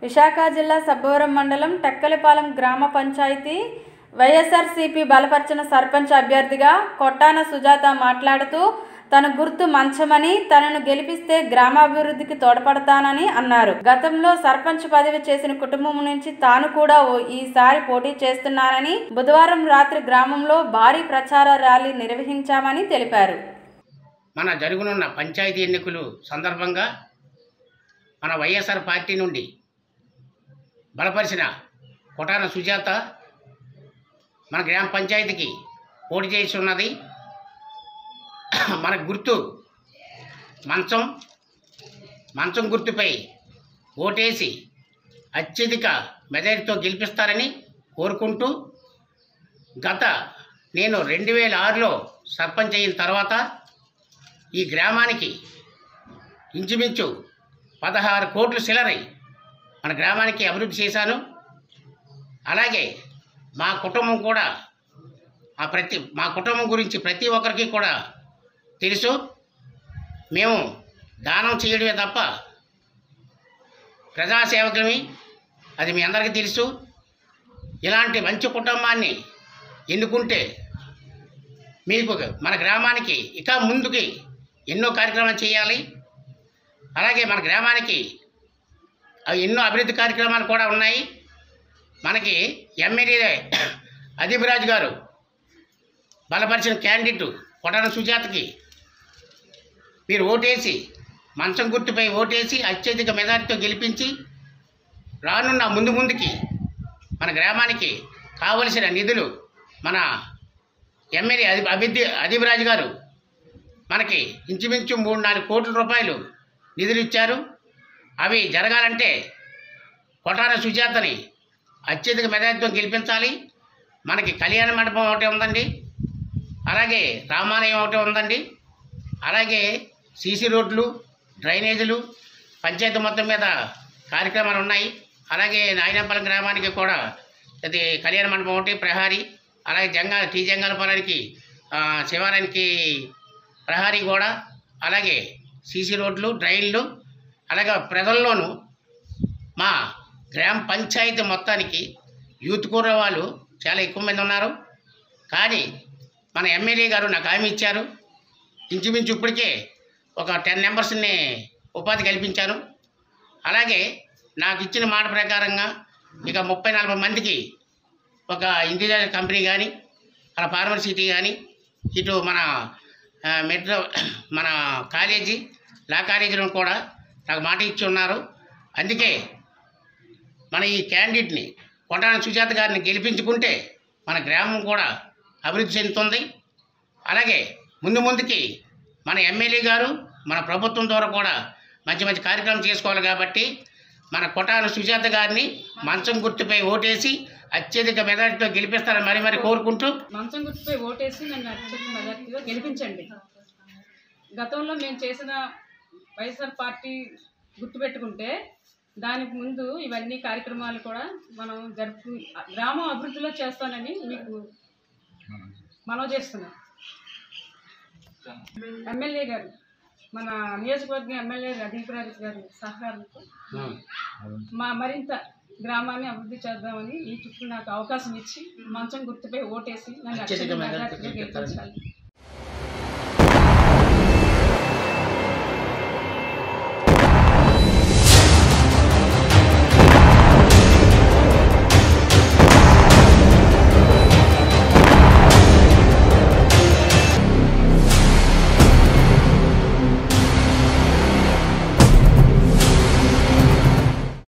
విశాఖ జిల్లా సబ్బవరం మండలం టెక్కలిపాలెం గ్రామ పంచాయతీ వైఎస్ఆర్సీపీ బలపరిచిన సర్పంచ్ అభ్యర్థిగా కొట్టాన సుజాత మాట్లాడుతూ తన గుర్తు మంచమని తనను గెలిపిస్తే గ్రామాభివృద్ధికి తోడ్పడతానని అన్నారు గతంలో సర్పంచ్ పదవి చేసిన కుటుంబం నుంచి తాను కూడా ఓ ఈసారి పోటీ చేస్తున్నానని బుధవారం రాత్రి గ్రామంలో భారీ ప్రచార ర్యాలీ నిర్వహించామని తెలిపారు మన జరుగునున్న పంచాయతీ ఎన్నికలు సందర్భంగా మన వైఎస్ఆర్ పార్టీ నుండి బలపరిచిన కొటాన సుజాత మన గ్రామ పంచాయతీకి పోటీ చేసి ఉన్నది మన గుర్తు మంచం మంచం గుర్తుపై ఓటేసి అత్యధిక మెజారిటీతో గెలిపిస్తారని కోరుకుంటూ గత నేను రెండు వేల ఆరులో సర్పంచ్ అయిన తర్వాత ఈ గ్రామానికి ఇంచుమించు పదహారు కోట్లు సిలరై మన గ్రామానికి అభివృద్ధి చేశాను అలాగే మా కుటుంబం కూడా ఆ ప్రతి మా కుటుంబం గురించి ప్రతి ఒక్కరికి కూడా తెలుసు మేము దానం చేయడమే తప్ప ప్రజాసేవకులమి అది మీ అందరికీ తెలుసు ఇలాంటి మంచి కుటుంబాన్ని ఎన్నుకుంటే మీకు మన గ్రామానికి ఇక ముందుకి ఎన్నో కార్యక్రమాలు చేయాలి అలాగే మన గ్రామానికి అవి ఎన్నో అభివృద్ధి కార్యక్రమాలు కూడా ఉన్నాయి మనకి ఎమ్మెల్యే అదీబరాజు గారు బలపరిచిన క్యాండిడేట్ కొటాన సుజాతకి మీరు ఓటేసి మంచం గుర్తుపై ఓటేసి అత్యధిక మెజారిటీతో గెలిపించి రానున్న ముందు ముందుకి మన గ్రామానికి కావలసిన నిధులు మన ఎమ్మెల్యే అది అభివృద్ధి అదీబరాజు గారు మనకి ఇంచుమించు మూడు నాలుగు కోట్ల రూపాయలు నిధులు ఇచ్చారు అవి జరగాలంటే కొటార సుజాతని అత్యధిక మెజార్టీతో గెలిపించాలి మనకి కళ్యాణ మండపం ఒకటి ఉందండి అలాగే రామాలయం ఒకటి ఉందండి అలాగే సీసీ రోడ్లు డ్రైనేజీలు పంచాయతీ మొత్తం మీద కార్యక్రమాలు ఉన్నాయి అలాగే నాయనపల్లి గ్రామానికి కూడా అది కళ్యాణ మండపం ఒకటి ప్రహారీ అలాగే జంగా టీ జంగాలపాలెనికి ఆ, శివాలయానికి ప్రహారీ కూడా అలాగే సీసీ రోడ్లు డ్రైన్లు అలాగే ప్రజల్లోనూ మా గ్రామ పంచాయతీ మొత్తానికి యూత్ కూర వాళ్ళు చాలా ఎక్కువ మంది ఉన్నారు కానీ మన ఎమ్మెల్యే గారు నాకు హామీ ఇచ్చారు ఇంచుమించు ఇప్పటికే ఒక టెన్ మెంబర్స్ని ఉపాధి కల్పించాను అలాగే నాకు ఇచ్చిన మాట ప్రకారంగా ఇక ముప్పై నలభై మందికి ఒక ఇంటీరియర్ కంపెనీ కానీ అలా ఫార్మసిటీ కానీ ఇటు మన ఆ, మెట్రో మన కాలేజీ లా కాలేజీలో కూడా నాకు మాట ఇచ్చి ఉన్నారు అందుకే మన ఈ క్యాండిడేట్ని కొట్టాన సుజాత గారిని గెలిపించుకుంటే మన గ్రామం కూడా అభివృద్ధి చెందుతుంది అలాగే ముందు ముందుకి మన ఎమ్మెల్యే గారు మన ప్రభుత్వం ద్వారా కూడా మంచి మంచి కార్యక్రమం చేసుకోవాలి కాబట్టి మన కొటాను సుజాత గారిని మంచం గుర్తుపై ఓటేసి అత్యధిక మెజారిటీతో గెలిపిస్తారని మరి మరి కోరుకుంటూ మంచం గుర్తుపై ఓటేసి నన్ను అత్యధిక మెజార్టీలో గెలిపించండి గతంలో మేము చేసిన వైఎస్ఆర్ పార్టీ గుర్తుపెట్టుకుంటే దానికి ముందు ఇవన్నీ కార్యక్రమాలు కూడా మనం జరుపు గ్రామం అభివృద్ధిలో చేస్తానని మీకు మనవి చేస్తున్నాం ఎమ్మెల్యే గారు మన నియోజకవర్గం ఎమ్మెల్యే అదీప్ రాజు గారి సహకారంతో మా మరింత గ్రామాన్ని అభివృద్ధి చేద్దామని ఈ చుట్టూ నాకు అవకాశం ఇచ్చి మంచం గుర్తుపై ఓటేసి నన్ను అత్యధిక అత్యధిక మెజారిటీతో మెజార్టీతో గెలిపించాలి